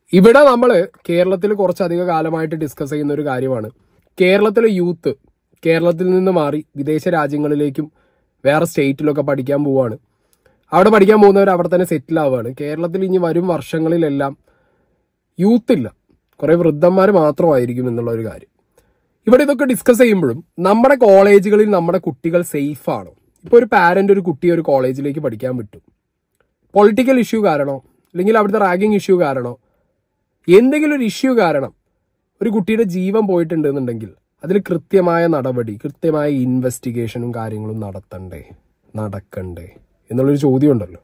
ഇവിടെ നമ്മൾ കേരളത്തിൽ കുറച്ചധിക കാലമായിട്ട് ഡിസ്കസ് ചെയ്യുന്ന ഒരു കാര്യമാണ് കേരളത്തിലെ യൂത്ത് കേരളത്തിൽ നിന്ന് മാറി വിദേശ രാജ്യങ്ങളിലേക്കും വേറെ സ്റ്റേറ്റിലൊക്കെ പഠിക്കാൻ പോവാണ് അവിടെ പഠിക്കാൻ പോകുന്നവർ അവിടെ തന്നെ സെറ്റിൽ ആവുകയാണ് കേരളത്തിൽ ഇനി വരും വർഷങ്ങളിലെല്ലാം യൂത്ത് ഇല്ല കുറെ വൃദ്ധന്മാർ മാത്രമായിരിക്കും എന്നുള്ള ഒരു കാര്യം ഇവിടെ ഇതൊക്കെ ഡിസ്കസ് ചെയ്യുമ്പോഴും നമ്മുടെ കോളേജുകളിൽ നമ്മുടെ കുട്ടികൾ സേഫ് ആണോ ഇപ്പോൾ ഒരു പാരന്റ് ഒരു കുട്ടിയെ ഒരു കോളേജിലേക്ക് പഠിക്കാൻ വിട്ടു പൊളിറ്റിക്കൽ ഇഷ്യൂ കാരണോ അല്ലെങ്കിൽ അവിടുത്തെ റാഗിങ് ഇഷ്യൂ കാരണോ എന്തെങ്കിലും ഒരു ഇഷ്യൂ കാരണം ഒരു കുട്ടിയുടെ ജീവൻ പോയിട്ടുണ്ട് എന്നുണ്ടെങ്കിൽ അതിൽ കൃത്യമായ നടപടി കൃത്യമായ ഇൻവെസ്റ്റിഗേഷനും കാര്യങ്ങളും നടത്തണ്ടേ നടക്കണ്ടേ എന്നുള്ളൊരു ചോദ്യം ഉണ്ടല്ലോ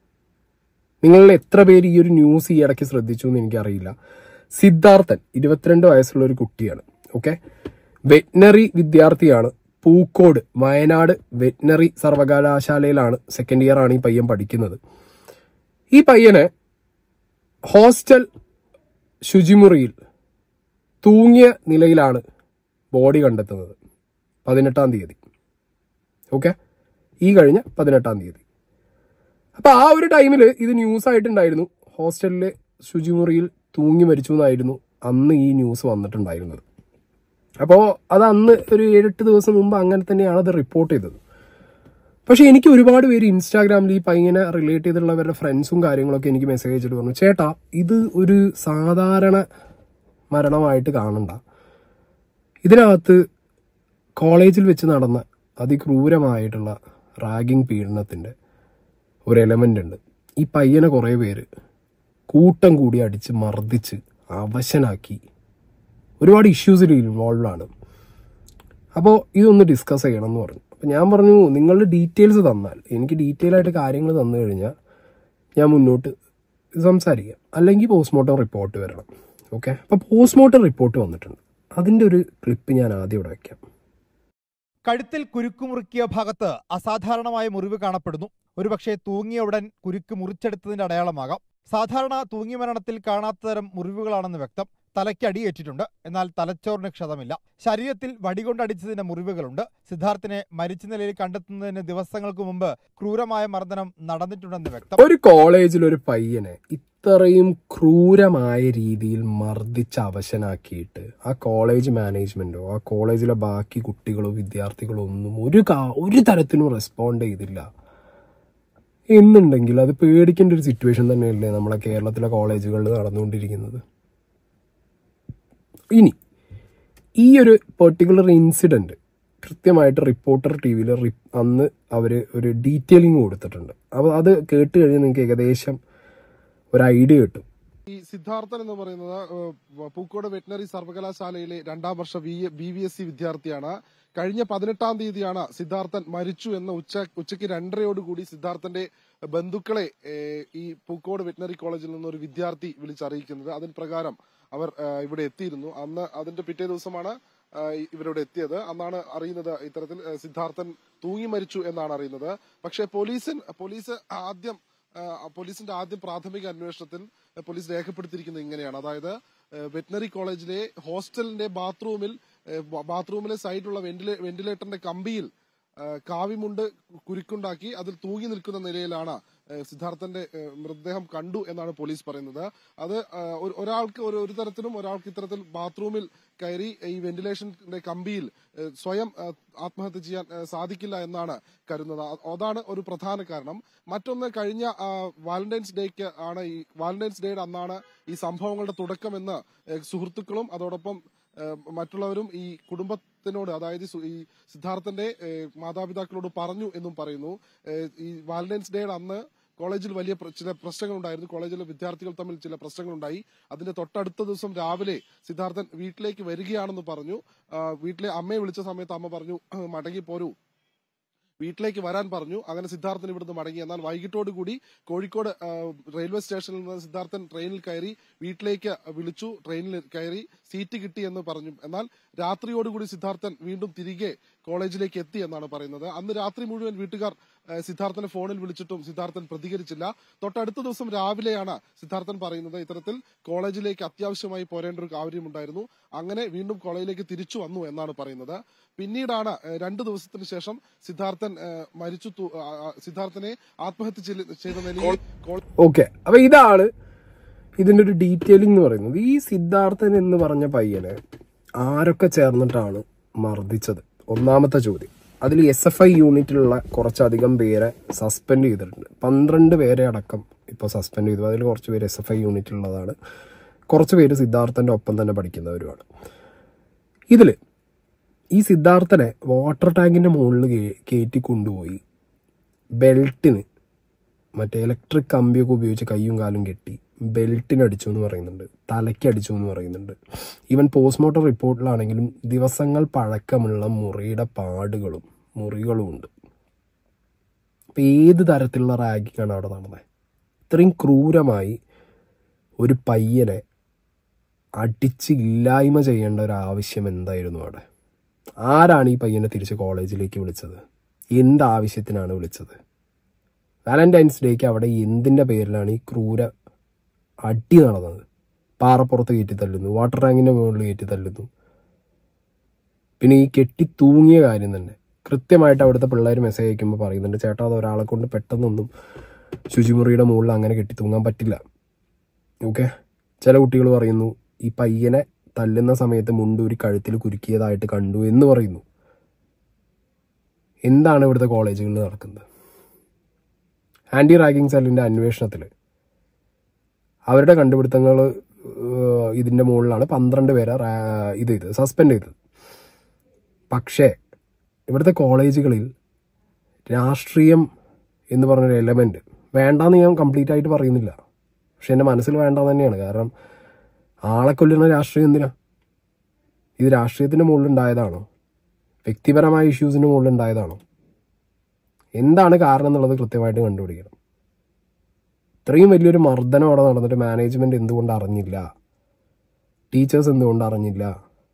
നിങ്ങളിൽ എത്ര പേര് ഈ ഒരു ന്യൂസ് ഈ ഇടയ്ക്ക് ശ്രദ്ധിച്ചു എന്ന് എനിക്കറിയില്ല സിദ്ധാർത്ഥൻ ഇരുപത്തിരണ്ട് വയസ്സുള്ള ഒരു കുട്ടിയാണ് ഓക്കെ വെറ്റിനറി വിദ്യാർത്ഥിയാണ് പൂക്കോട് വയനാട് വെറ്റിനറി സർവകലാശാലയിലാണ് സെക്കൻഡ് ഇയർ ആണ് ഈ പയ്യൻ പഠിക്കുന്നത് ഈ പയ്യന് ഹോസ്റ്റൽ ശുചിമുറിയിൽ തൂങ്ങിയ നിലയിലാണ് ബോഡി കണ്ടെത്തുന്നത് പതിനെട്ടാം തീയതി ഓക്കെ ഈ കഴിഞ്ഞ പതിനെട്ടാം തീയതി അപ്പൊ ആ ഒരു ടൈമിൽ ഇത് ന്യൂസ് ആയിട്ടുണ്ടായിരുന്നു ഹോസ്റ്റലിലെ ശുചിമുറിയിൽ തൂങ്ങി മരിച്ചു എന്നായിരുന്നു അന്ന് ഈ ന്യൂസ് വന്നിട്ടുണ്ടായിരുന്നത് അപ്പോൾ അത് അന്ന് ഒരു ഏഴെട്ട് ദിവസം മുമ്പ് അങ്ങനെ തന്നെയാണ് അത് റിപ്പോർട്ട് ചെയ്തത് പക്ഷെ എനിക്ക് ഒരുപാട് പേര് ഇൻസ്റ്റാഗ്രാമിൽ ഈ പയ്യനെ റിലേറ്റ് ചെയ്തിട്ടുള്ളവരുടെ ഫ്രണ്ട്സും കാര്യങ്ങളൊക്കെ എനിക്ക് മെസ്സേജ് അയച്ചിട്ട് പറഞ്ഞു ചേട്ടാ ഇത് ഒരു സാധാരണ മരണമായിട്ട് കാണണ്ട ഇതിനകത്ത് കോളേജിൽ വെച്ച് നടന്ന അതിക്രൂരമായിട്ടുള്ള റാഗിങ് പീഡനത്തിന്റെ ഒരു എലമെന്റ് ഉണ്ട് ഈ പയ്യനെ കുറേ പേര് കൂട്ടം കൂടി അടിച്ച് മർദ്ദിച്ച് അവശനാക്കി ഒരുപാട് ഇഷ്യൂസിൽ ഇൻവോൾവ് ആണ് അപ്പോൾ ഇതൊന്ന് ഡിസ്കസ് ചെയ്യണം എന്ന് പറഞ്ഞു അപ്പം ഞാൻ പറഞ്ഞു നിങ്ങളുടെ ഡീറ്റെയിൽസ് തന്നാൽ എനിക്ക് ഡീറ്റെയിൽ ആയിട്ട് കാര്യങ്ങൾ തന്നു കഴിഞ്ഞാൽ ഞാൻ മുന്നോട്ട് സംസാരിക്കാം അല്ലെങ്കിൽ പോസ്റ്റ്മോർട്ടം റിപ്പോർട്ട് വരണം ഓക്കെ അപ്പോൾ പോസ്റ്റ്മോർട്ടം റിപ്പോർട്ട് വന്നിട്ടുണ്ട് അതിൻ്റെ ഒരു ക്ലിപ്പ് ഞാൻ ആദ്യം ഇവിടെ വയ്ക്കാം കഴുത്തിൽ കുരുക്ക് മുറുക്കിയ ഭാഗത്ത് അസാധാരണമായ മുറിവ് കാണപ്പെടുന്നു ഒരുപക്ഷെ തൂങ്ങിയ ഉടൻ കുരുക്ക് മുറിച്ചെടുത്തതിന്റെ അടയാളമാകാം സാധാരണ തൂങ്ങിയ മരണത്തിൽ കാണാത്ത തരം മുറിവുകളാണെന്ന് വ്യക്തം തലയ്ക്ക് അടിയേറ്റിട്ടുണ്ട് എന്നാൽ തലച്ചോറിന് ക്ഷതമില്ല ശരീരത്തിൽ വടികൊണ്ടടിച്ചതിന്റെ മുറിവുകളുണ്ട് സിദ്ധാർത്ഥിനെ മരിച്ച നിലയിൽ കണ്ടെത്തുന്നതിന് ദിവസങ്ങൾക്ക് മുമ്പ് ക്രൂരമായ മർദ്ദനം നടന്നിട്ടുണ്ടെന്ന് വ്യക്തം ഒരു കോളേജിൽ ഒരു പയ്യനെ ഇത്രയും ക്രൂരമായ രീതിയിൽ മർദ്ദിച്ച് അവശനാക്കിയിട്ട് ആ കോളേജ് മാനേജ്മെന്റോ ആ കോളേജിലെ ബാക്കി കുട്ടികളോ വിദ്യാർത്ഥികളോ ഒന്നും ഒരു കാ- ഒരു തരത്തിലും റെസ്പോണ്ട് ചെയ്തില്ല എന്നുണ്ടെങ്കിൽ അത് പേടിക്കേണ്ട ഒരു സിറ്റുവേഷൻ തന്നെയല്ലേ നമ്മളെ കേരളത്തിലെ കോളേജുകളിൽ നടന്നുകൊണ്ടിരിക്കുന്നത് ഇനി ഈ ഒരു പെർട്ടിക്കുലർ ഇൻസിഡന്റ് കൃത്യമായിട്ട് റിപ്പോർട്ടർ ടി വിയിൽ അന്ന് അവർ ഒരു ഡീറ്റെയിലിംഗ് കൊടുത്തിട്ടുണ്ട് അപ്പോൾ അത് കേട്ട് കഴിഞ്ഞാൽ നിങ്ങൾക്ക് ഏകദേശം ഒരു ഐഡിയ കിട്ടും ഈ സിദ്ധാർത്ഥൻ എന്ന് പറയുന്നത് ഏഹ്, പൂക്കോട് വെറ്റിനറി സർവകലാശാലയിലെ രണ്ടാം വർഷ ബി വി എസ് സി വിദ്യാർത്ഥിയാണ് കഴിഞ്ഞ പതിനെട്ടാം തീയതിയാണ് സിദ്ധാർത്ഥൻ മരിച്ചു എന്ന ഉച്ച ഉച്ചയ്ക്ക് രണ്ടരയോടുകൂടി സിദ്ധാർത്ഥന്റെ ബന്ധുക്കളെ ഏഹ്, ഈ പൂക്കോട് വെറ്റിനറി കോളേജിൽ നിന്ന് ഒരു വിദ്യാർത്ഥി വിളിച്ചറിയിക്കുന്നത് അതിന് പ്രകാരം അവർ ഏഹ്, ഇവിടെ എത്തിയിരുന്നു അന്ന് അതിന്റെ പിറ്റേ ദിവസമാണ് ഏഹ്, ഇവരിവിടെ എത്തിയത് അന്നാണ് അറിയുന്നത് ഇത്തരത്തിൽ ഏഹ്, സിദ്ധാർത്ഥൻ തൂങ്ങി മരിച്ചു എന്നാണ് അറിയുന്നത് പക്ഷേ പോലീസിൻ പോലീസ് ആദ്യം ഏഹ്, പോലീസിന്റെ ആദ്യം പ്രാഥമിക അന്വേഷണത്തിൽ ഏഹ്, പോലീസ് രേഖപ്പെടുത്തിയിരിക്കുന്നത് ഇങ്ങനെയാണ് അതായത് ഏഹ്, വെറ്റിനറി കോളേജിലെ ഹോസ്റ്റലിന്റെ ബാത്റൂമിൽ ഏഹ്, ബ- ബാത്റൂമിലെ സൈഡിലുള്ള വെന്റിലേ വെന്റിലേറ്ററിന്റെ കമ്പിയിൽ ഏഹ്, കാവിമുണ്ട് കുരുക്കുണ്ടാക്കി അതിൽ തൂങ്ങി നിൽക്കുന്ന നിലയിലാണ് ഏഹ്, സിദ്ധാർത്ഥന്റെ ഏഹ്, മൃതദേഹം കണ്ടു എന്നാണ് പോലീസ് പറയുന്നത് അത് ഏഹ്, ഒരു- ഒരാൾക്ക് ഒരു ഒരു തരത്തിലും ഒരാൾക്ക് ഇത്തരത്തിൽ ബാത്റൂമിൽ കയറി ഈ വെന്റിലേഷന്റെ കമ്പിയിൽ ഏഹ്, സ്വയം ഏഹ്, ആത്മഹത്യ ചെയ്യാൻ ഏഹ്, സാധിക്കില്ല എന്നാണ് കരുതുന്നത് അ- അതാണ് ഒരു പ്രധാന കാരണം മറ്റൊന്ന് കഴിഞ്ഞ ആ, വാലന്റൈൻസ് ഡേക്ക് ആണ് ഈ വാലന്റൈൻസ് ഡേയുടെ അന്നാണ് ഈ സംഭവങ്ങളുടെ തുടക്കമെന്ന് ഏഹ്, സുഹൃത്തുക്കളും അതോടൊപ്പം ഏഹ്, മറ്റുള്ളവരും ഈ കുടുംബത്തിനോട് അതായത് സു- ഈ സിദ്ധാർത്ഥന്റെ ഏഹ്, മാതാപിതാക്കളോട് പറഞ്ഞു എന്നും പറയുന്നു ഏഹ്, ഈ വാലന്റൈൻസ് ഡേയുടെ അന്ന് കോളേജിൽ വലിയ പ്ര- ചില പ്രശ്നങ്ങളുണ്ടായിരുന്നു കോളേജിലെ വിദ്യാർത്ഥികൾ തമ്മിൽ ചില പ്രശ്നങ്ങളുണ്ടായി അതിന്റെ തൊട്ടടുത്ത ദിവസം രാവിലെ സിദ്ധാർത്ഥൻ വീട്ടിലേക്ക് വരികയാണെന്ന് പറഞ്ഞു ആ, വീട്ടിലെ അമ്മയെ വിളിച്ച സമയത്ത് അമ്മ പറഞ്ഞു മടങ്ങി പോരൂ വീട്ടിലേക്ക് വരാൻ പറഞ്ഞു അങ്ങനെ സിദ്ധാർത്ഥൻ ഇവിടുന്ന് മടങ്ങി എന്നാൽ വൈകിട്ടോടുകൂടി കോഴിക്കോട് ആ, റെയിൽവേ സ്റ്റേഷനിൽ നിന്ന് സിദ്ധാർത്ഥൻ ട്രെയിനിൽ കയറി വീട്ടിലേക്ക് വിളിച്ചു ട്രെയിനിൽ കയറി സീറ്റ് കിട്ടി എന്ന് പറഞ്ഞു എന്നാൽ രാത്രിയോടുകൂടി സിദ്ധാർത്ഥൻ വീണ്ടും തിരികെ കോളേജിലേക്ക് എത്തി എന്നാണ് പറയുന്നത് അന്ന് രാത്രി മുഴുവൻ വീട്ടുകാർ ആ, സിദ്ധാർത്ഥനെ ഫോണിൽ വിളിച്ചിട്ടും സിദ്ധാർത്ഥൻ പ്രതികരിച്ചില്ല തൊട്ടടുത്ത ദിവസം രാവിലെയാണ് സിദ്ധാർത്ഥൻ പറയുന്നത് ഇത്തരത്തിൽ കോളേജിലേക്ക് അത്യാവശ്യമായി പോരേണ്ട ഒരു കാര്യമുണ്ടായിരുന്നു അങ്ങനെ വീണ്ടും കോളേജിലേക്ക് തിരിച്ചു വന്നു എന്നാണ് പറയുന്നത് പിന്നീടാണ് ഏഹ്, രണ്ട് ദിവസത്തിന് ശേഷം സിദ്ധാർത്ഥൻ ഏഹ്, മരിച്ചു തു- ആ, ആ, സിദ്ധാർത്ഥനെ ആത്മഹത്യ ചെയ്ത- ചെയ്ത നിലയിൽ കോൾ- ഓക്കെ അപ്പൊ ഇതാണ് ഇതിന്റെ ഒരു ഡീറ്റെയിലിംഗ് എന്ന് പറയുന്നത് ഈ സിദ്ധാർത്ഥൻ എന്ന് പറഞ്ഞ പയ്യനെ ആരൊക്കെ ചേർന്നിട്ടാണ് മർദ്ദിച്ചത് ഒന്നാമത്തെ ചോദ്യം അതിൽ എസ് എഫ് ഐ യൂണിറ്റിലുള്ള കുറച്ചധികം പേരെ സസ്പെൻഡ് ചെയ്തിട്ടുണ്ട് പന്ത്രണ്ട് പേരെ അടക്കം ഇപ്പോൾ സസ്പെൻഡ് ചെയ്തു അതിൽ കുറച്ച് പേര് എസ് എഫ് ഐ യൂണിറ്റിലുള്ളതാണ് കുറച്ച് പേര് സിദ്ധാർത്ഥന്റെ ഒപ്പം തന്നെ പഠിക്കുന്നവരുമാണ് ഇതിൽ ഈ സിദ്ധാർത്ഥനെ വാട്ടർ ടാങ്കിന്റെ മുകളിൽ കേ- കയറ്റി കൊണ്ടുപോയി ബെൽറ്റിന് മറ്റേ ഇലക്ട്രിക് കമ്പിയൊക്കെ ഉപയോഗിച്ച് കയ്യും കാലും കെട്ടി ബെൽറ്റിന് അടിച്ചു എന്ന് പറയുന്നുണ്ട് തലയ്ക്ക് അടിച്ചു എന്ന് പറയുന്നുണ്ട് ഈവൻ പോസ്റ്റ്മോർട്ടം റിപ്പോർട്ടിലാണെങ്കിലും ദിവസങ്ങൾ പഴക്കമുള്ള മുറിയുടെ പാടുകളും മുറികളും ഉണ്ട് അപ്പം ഏത് തരത്തിലുള്ള റാഗിങ് ആണ് അവിടെ നടന്നത് ഇത്രയും ക്രൂരമായി ഒരു പയ്യനെ അടിച്ച് ഇല്ലായ്മ ചെയ്യേണ്ട ഒരു ആവശ്യം എന്തായിരുന്നു അവിടെ ആരാണ് ഈ പയ്യനെ തിരിച്ച് കോളേജിലേക്ക് വിളിച്ചത് എന്ത് ആവശ്യത്തിനാണ് വിളിച്ചത് വാലന്റൈൻസ് ഡേക്ക് അവിടെ എന്തിന്റെ പേരിലാണ് ഈ ക്രൂര അടി നടന്നത് പാറപ്പുറത്ത് കയറ്റി തല്ലുന്നു വാട്ടർ ടാങ്കിന്റെ മുകളിൽ കയറ്റി തല്ലുന്നു പിന്നെ ഈ കെട്ടി തൂങ്ങിയ കാര്യം തന്നെ കൃത്യമായിട്ട് അവിടുത്തെ പിള്ളേർ മെസ്സേജ് അയക്കുമ്പോൾ പറയുന്നുണ്ട് ചേട്ടാ അത് ഒരാളെ കൊണ്ട് പെട്ടെന്നൊന്നും ശുചിമുറിയുടെ മുകളിൽ അങ്ങനെ കെട്ടി തൂങ്ങാൻ പറ്റില്ല ഓക്കെ ചില കുട്ടികൾ പറയുന്നു ഈ പയ്യനെ തല്ലുന്ന സമയത്ത് മുണ്ടൂരി കഴുത്തിൽ കുരുക്കിയതായിട്ട് കണ്ടു എന്ന് പറയുന്നു എന്താണ് ഇവിടുത്തെ കോളേജുകളിൽ നടക്കുന്നത് ആന്റി റാഗിങ് സെല്ലിന്റെ അന്വേഷണത്തിൽ അവരുടെ കണ്ടുപിടുത്തങ്ങൾ ഇതിന്റെ മുകളിലാണ് പന്ത്രണ്ട് പേരെ റാ- ഇത് ചെയ്തത് സസ്പെൻഡ് ചെയ്തത് പക്ഷേ ഇവിടുത്തെ കോളേജുകളിൽ രാഷ്ട്രീയം എന്ന് പറഞ്ഞൊരു എലമെന്റ് വേണ്ടാന്ന് ഞാൻ കംപ്ലീറ്റ് ആയിട്ട് പറയുന്നില്ല പക്ഷെ എൻ്റെ മനസ്സിൽ വേണ്ടെന്ന് തന്നെയാണ് കാരണം ആളെ കൊല്ലുന്ന രാഷ്ട്രീയം എന്തിനാ ഇത് രാഷ്ട്രീയത്തിന്റെ മുകളിൽ ഉണ്ടായതാണോ വ്യക്തിപരമായ ഇഷ്യൂസിന്റെ മുകളിൽ ഉണ്ടായതാണോ എന്താണ് കാരണം എന്നുള്ളത് കൃത്യമായിട്ട് കണ്ടുപിടിക്കണം ഇത്രയും വലിയൊരു മർദ്ദനം അവിടെ നടന്നിട്ട് മാനേജ്മെന്റ് എന്തുകൊണ്ട് അറിഞ്ഞില്ല ടീച്ചേഴ്സ് എന്തുകൊണ്ട് അറിഞ്ഞില്ല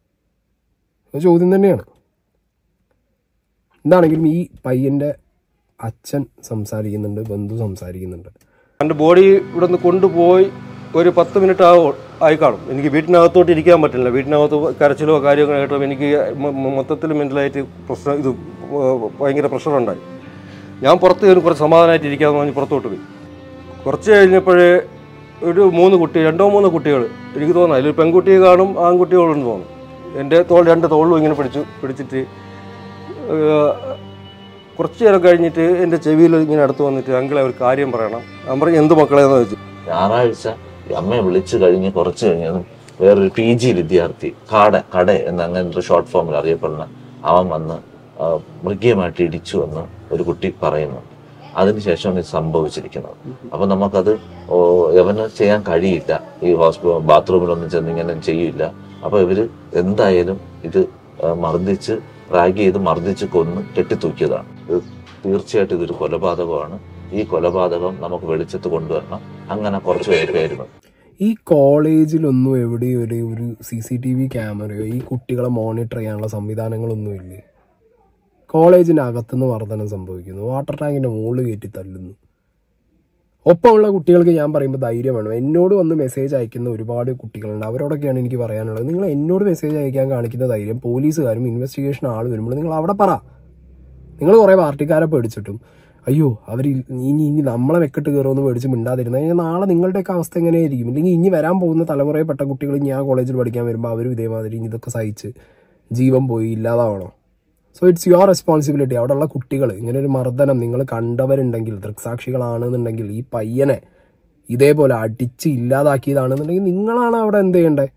ഒരു ചോദ്യം തന്നെയാണ് എന്താണെങ്കിലും ഈ പയ്യന്റെ അച്ഛൻ സംസാരിക്കുന്നുണ്ട് ബന്ധു സംസാരിക്കുന്നുണ്ട് എൻ്റെ ബോഡി ഇവിടെ നിന്ന് കൊണ്ടുപോയി ഒരു പത്ത് മിനിറ്റ് ആവും ആയി കാണും എനിക്ക് വീട്ടിനകത്തോട്ട് ഇരിക്കാൻ പറ്റില്ല വീട്ടിനകത്ത് കരച്ചിലോ കാര്യങ്ങളോ കേട്ടോ എനിക്ക് മൊ- മൊ- മൊത്തത്തിൽ മെൻ്റലായിട്ട് പ്രശ്നം ഇത് ഭയങ്കര പ്രഷറുണ്ടായി ഞാൻ പുറത്ത് കയറി കുറച്ച് സമാധാനമായിട്ട് ഇരിക്കാമെന്ന് പറഞ്ഞ് പുറത്തോട്ട് പോയി കുറച്ച് കഴിഞ്ഞപ്പോഴേ ഒരു മൂന്ന് കുട്ടി രണ്ടോ മൂന്നോ കുട്ടികൾ എനിക്ക് തോന്നുന്നു അതിൽ പെൺകുട്ടിയെ കാണും ആൺകുട്ടികളുണ്ടെന്ന് തോന്നുന്നു എൻ്റെ തോൾ രണ്ട് തോളിലും ഇങ്ങനെ പിടിച്ചു പിടിച്ചിട്ട് ഏഹ്, കുറച്ച് നേരം കഴിഞ്ഞിട്ട് എൻ്റെ ചെവിയിൽ ഇങ്ങനെ അടുത്ത് വന്നിട്ട് അങ്കിളെ ഒരു കാര്യം പറയണം ഞാൻ പറഞ്ഞു എന്ത് മക്കളെ എന്ന് ചോദിച്ചു ഞായറാഴ്ച ഈ അമ്മയെ വിളിച്ചു കഴിഞ്ഞ് കുറച്ച് കഴിഞ്ഞതും വേറൊരു പി ജി വിദ്യാർത്ഥി കാട കട എന്ന അങ്ങനെ ഒരു ഷോർട്ട് ഫോമിൽ അറിയപ്പെടുന്ന അവൻ വന്ന് ആ, മൃഗീയമായിട്ട് ഇടിച്ചു എന്ന് ഒരു കുട്ടി പറയുന്നു അതിനുശേഷമാണ് ഇത് സംഭവിച്ചിരിക്കുന്നത് അപ്പൊ നമുക്കത് ഓ, യവന് ചെയ്യാൻ കഴിയില്ല ഈ ഹോസ്പിറ്റൽ ബാത്റൂമിലൊന്നും ചെന്ന് ഇങ്ങനെ ചെയ്യില്ല അപ്പൊ ഇവര് എന്തായാലും ഇത് ആ, മർദ്ദിച്ച് റാഗ് ചെയ്ത് മർദ്ദിച്ച് കൊന്ന് കെട്ടിത്തൂക്കിയതാണ് ഇത് തീർച്ചയായിട്ടും ഇതൊരു കൊലപാതകമാണ് ഈ കൊലപാതകം നമുക്ക് വെളിച്ചത്ത് കൊണ്ടുവരണം അങ്ങനെ കുറച്ച് പേര് പേര് ഈ കോളേജിലൊന്നും എവിടെയും ഒരു ഒരു സി സി ടി വി ക്യാമറയോ ഈ കുട്ടികളെ മോണിറ്റർ ചെയ്യാനുള്ള സംവിധാനങ്ങളൊന്നും ഇല്ലേ കോളേജിന്റെ അകത്തുനിന്ന് വർധനം സംഭവിക്കുന്നു വാട്ടർ ടാങ്കിന്റെ മുകളിൽ കയറ്റി തല്ലുന്നു ഒപ്പമുള്ള കുട്ടികൾക്ക് ഞാൻ പറയുമ്പോൾ ധൈര്യം വേണം എന്നോട് വന്ന് മെസ്സേജ് അയക്കുന്ന ഒരുപാട് കുട്ടികളുണ്ട് അവരോടൊക്കെയാണ് എനിക്ക് പറയാനുള്ളത് നിങ്ങൾ എന്നോട് മെസ്സേജ് അയക്കാൻ കാണിക്കുന്ന ധൈര്യം പോലീസുകാരും ഇൻവെസ്റ്റിഗേഷൻ ആൾ വരുമ്പോൾ നിങ്ങൾ അവിടെ പറ നിങ്ങൾ കുറെ പാർട്ടിക്കാരെ പേടിച്ചിട്ടും അയ്യോ അവർ ഇനി ഇനി നമ്മളെ വെക്കിട്ട് കയറുമെന്ന് പേടിച്ച് മിണ്ടാതിരുന്ന കഴിഞ്ഞാൽ നാളെ നിങ്ങളുടെയൊക്കെ അവസ്ഥ എങ്ങനെയായിരിക്കും ഇല്ലെങ്കിൽ ഇനി വരാൻ പോകുന്ന തലമുറയിൽപ്പെട്ട കുട്ടികൾ ഇനി ആ കോളേജിൽ പഠിക്കാൻ വരുമ്പോൾ അവരും ഇതേമാതിരി ഇനി ഇതൊക്കെ സഹിച്ച് ജീവൻ പോയി ഇല്ലാതാവണോ സോ ഇറ്റ്സ് യുവർ റെസ്പോൺസിബിലിറ്റി അവിടെയുള്ള കുട്ടികൾ ഇങ്ങനെ ഒരു മർദ്ദനം നിങ്ങൾ കണ്ടവരുണ്ടെങ്കിൽ ദൃക്സാക്ഷികളാണെന്നുണ്ടെങ്കിൽ ഈ പയ്യനെ ഇതേപോലെ അടിച്ച് ഇല്ലാതാക്കിയതാണെന്നുണ്ടെങ്കിൽ നിങ്ങളാണ് അവിടെ എന്ത് ചെയ്യേണ്ടത്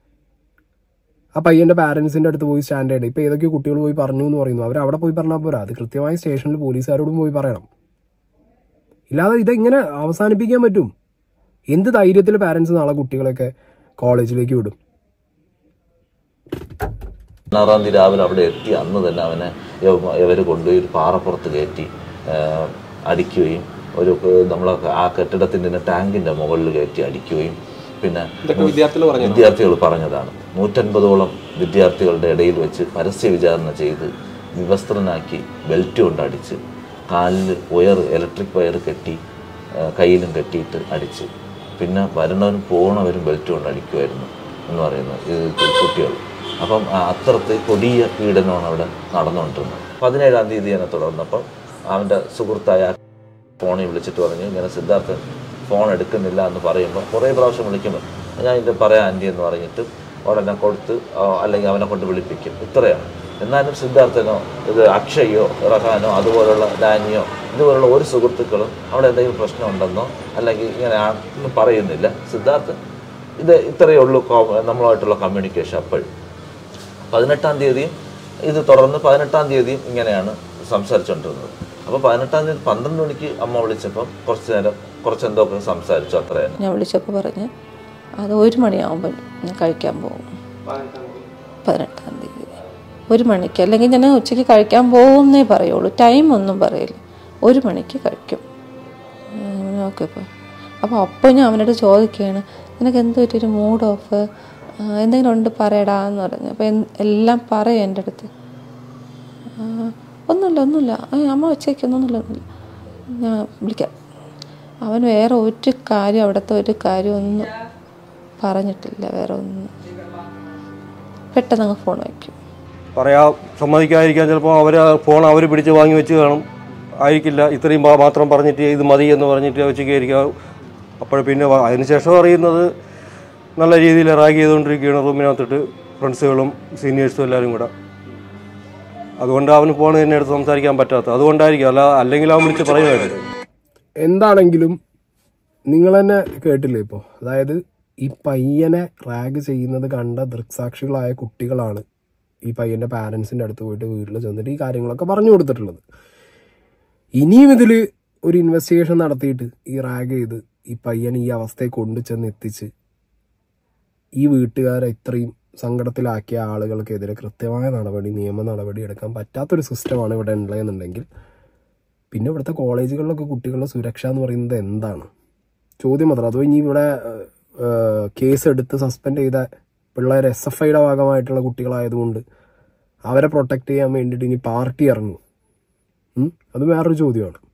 ആ പയ്യന്റെ പാരന്റ്സിന്റെ അടുത്ത് പോയി സ്റ്റാൻഡ് ചെയ്യണം ഇപ്പൊ ഏതൊക്കെ കുട്ടികൾ പോയി പറഞ്ഞു എന്ന് പറയുന്നു അവർ അവിടെ പോയി പറഞ്ഞാൽ പോരാ അത് കൃത്യമായി സ്റ്റേഷനിൽ പോലീസുകാരോടും പോയി പറയണം ഇല്ലാതെ ഇതെങ്ങനെ അവസാനിപ്പിക്കാൻ പറ്റും എന്ത് ധൈര്യത്തിൽ പാരന്റ്സ് നാളെ കുട്ടികളൊക്കെ കോളേജിലേക്ക് വിടും പതിനാറാം തീയതി രാവിലെ അവിടെ എത്തി അന്ന് തന്നെ അവനെ ഇവർ കൊണ്ടുപോയി ഒരു പാറപ്പുറത്ത് കയറ്റി ആ, അടിക്കുകയും ഒരു നമ്മളെ ആ കെട്ടിടത്തിന്റെ ടാങ്കിന്റെ മുകളിൽ കയറ്റി അടിക്കുകയും പിന്നെ വിദ്യാർത്ഥികൾ പറഞ്ഞതാണ് നൂറ്റൻപതോളം വിദ്യാർത്ഥികളുടെ ഇടയിൽ വെച്ച് പരസ്യ വിചാരണ ചെയ്ത് വിവസ്ത്രനാക്കി ബെൽറ്റ് കൊണ്ട് അടിച്ച് കാലിൽ വയർ ഇലക്ട്രിക് വയർ കെട്ടി ആ, കയ്യിലും കെട്ടിയിട്ട് അടിച്ച് പിന്നെ വരണവരും പോണവരും ബെൽറ്റ് കൊണ്ട് അടിക്കുമായിരുന്നു എന്ന് പറയുന്നത് ഇത് കുട്ടികൾ അപ്പം ആ അത്രത്തെ കൊടിയ പീഡനമാണ് അവിടെ നടന്നുകൊണ്ടിരുന്നത് പതിനേഴാം തീയതി എന്നെ തുടർന്നപ്പോൾ അവൻ്റെ സുഹൃത്തായ ഫോണിൽ വിളിച്ചിട്ട് പറഞ്ഞു ഇങ്ങനെ സിദ്ധാർത്ഥൻ ഫോൺ എടുക്കുന്നില്ല എന്ന് പറയുമ്പോൾ കുറേ പ്രാവശ്യം വിളിക്കുമ്പോൾ ഞാൻ ഇത് പറയാം ആൻറ്റി എന്ന് പറഞ്ഞിട്ട് ഉടനെ കൊടുത്ത് ആ, അല്ലെങ്കിൽ അവനെ കൊണ്ട് വിളിപ്പിക്കും ഇത്രയാണ് എന്നാലും സിദ്ധാർത്ഥനോ ഇത് അക്ഷയോ റഹാനോ അതുപോലുള്ള ഡാനിയോ ഇതുപോലുള്ള ഒരു സുഹൃത്തുക്കളും അവിടെ എന്തെങ്കിലും പ്രശ്നം ഉണ്ടെന്നോ അല്ലെങ്കിൽ ഇങ്ങനെ ആണെന്ന് പറയുന്നില്ല സിദ്ധാർത്ഥൻ ഇത് ഇത്രയേ ഉള്ളൂ കോ- നമ്മളുമായിട്ടുള്ള കമ്മ്യൂണിക്കേഷൻ അപ്പോൾ പതിനെട്ടാം തീയതിയും ഇത് തുടർന്ന് പതിനെട്ടാം തീയതിയും ഇങ്ങനെയാണ് സംസാരിച്ചുകൊണ്ടിരുന്നത് അപ്പോൾ പതിനെട്ടാം തീയതി പന്ത്രണ്ട് മണിക്ക് അമ്മ വിളിച്ചപ്പം കുറച്ച് നേരം കുറച്ച് എന്തൊക്കെ സംസാരിച്ചു അത്ര തന്നെ ഞാൻ വിളിച്ചപ്പോൾ പറഞ്ഞ് അത് ഒരു മണിയാകുമ്പോൾ ഞാൻ കഴിക്കാൻ പോകും പതിനെട്ടാം തീയതി ഒരു മണിക്ക് അല്ലെങ്കിൽ ഞാൻ ഉച്ചയ്ക്ക് കഴിക്കാൻ പോകുന്നേ പറയുള്ളൂ ടൈം ഒന്നും പറയില്ല ഒരു മണിക്ക് കഴിക്കും ഓക്കെ ഇപ്പോൾ അപ്പോൾ അപ്പോൾ ഞാൻ അവനോട് ചോദിക്കുകയാണ് നിനക്ക് എന്ത് പറ്റിയൊരു മൂഡ് ഓഫ് എന്തെങ്കിലും ഉണ്ട് പറയടാ എന്ന് പറഞ്ഞു അപ്പോൾ എല്ലാം പറയും എൻ്റെ അടുത്ത് ആ, ഒന്നുമില്ല ഒന്നുമില്ല ആ, അമ്മ ഉച്ചയ്ക്കൊന്നുമില്ല ഒന്നുമില്ല ഞാൻ വിളിക്കാം അവൻ വേറെ ഒരു കാര്യം അവിടുത്തെ ഒരു കാര്യം ഒന്നും പറഞ്ഞിട്ടില്ല വേറെ ഒന്നും പെട്ടെന്ന് അങ്ങ് ഫോൺ വയ്ക്കും പറയാ സമ്മതിക്കാതിരിക്കാൻ ചിലപ്പോൾ അവർ ഫോൺ അവർ പിടിച്ച് വാങ്ങി വെച്ച് കാണും ആയിരിക്കില്ല ഇത്രയും മാ- മാത്രം പറഞ്ഞിട്ട് ഇത് മതി എന്ന് പറഞ്ഞിട്ട് വെച്ച് കയറിക്കാം അപ്പോൾ പിന്നെ വ- അതിനുശേഷം അറിയുന്നത് നല്ല രീതിയിൽ റാഗ് ചെയ്തുകൊണ്ടിരിക്കുകയാണ് റൂമിനകത്തിട്ട് ഫ്രണ്ട്സുകളും സീനിയേഴ്സും എല്ലാവരും കൂടെ അതുകൊണ്ട് അവന് ഫോൺ തന്നെ എടുത്ത് സംസാരിക്കാൻ പറ്റാത്ത അതുകൊണ്ടായിരിക്കും അല്ല അല്ലെങ്കിൽ അവൻ വിളിച്ച് പറയുമായിരുന്നു എന്താണെങ്കിലും നിങ്ങൾ തന്നെ കേട്ടില്ലേ ഇപ്പോൾ അതായത് ഈ പയ്യനെ റാഗ് ചെയ്യുന്നത് കണ്ട ദൃക്സാക്ഷികളായ കുട്ടികളാണ് ഈ പയ്യന്റെ പാരൻസിന്റെ അടുത്ത് പോയിട്ട് വീട്ടിൽ ചെന്നിട്ട് ഈ കാര്യങ്ങളൊക്കെ പറഞ്ഞു കൊടുത്തിട്ടുള്ളത് ഇനിയും ഇതിൽ ഒരു ഇൻവെസ്റ്റിഗേഷൻ നടത്തിയിട്ട് ഈ റാഗ് ചെയ്ത് ഈ പയ്യൻ ഈ അവസ്ഥയെ കൊണ്ടു ചെന്ന് എത്തിച്ച് ഈ വീട്ടുകാരെ ഇത്രയും സങ്കടത്തിലാക്കിയ ആളുകൾക്കെതിരെ കൃത്യമായ നടപടി നിയമ നടപടി എടുക്കാൻ പറ്റാത്തൊരു സിസ്റ്റമാണ് ഇവിടെ ഉള്ളതെന്നുണ്ടെങ്കിൽ പിന്നെ ഇവിടുത്തെ കോളേജുകളിലൊക്കെ കുട്ടികളുടെ സുരക്ഷ എന്ന് പറയുന്നത് എന്താണ് ചോദ്യം മാത്രം അതോ ഇനി ഇവിടെ കേസ് എടുത്ത് സസ്പെൻഡ് ചെയ്ത പിള്ളേർ എസ് എഫ് ഐയുടെ ഭാഗമായിട്ടുള്ള കുട്ടികളായതുകൊണ്ട് അവരെ പ്രൊട്ടക്ട് ചെയ്യാൻ വേണ്ടിയിട്ട് ഇനി പാർട്ടി ഇറങ്ങും ഉം? അത് വേറൊരു ചോദ്യമാണ്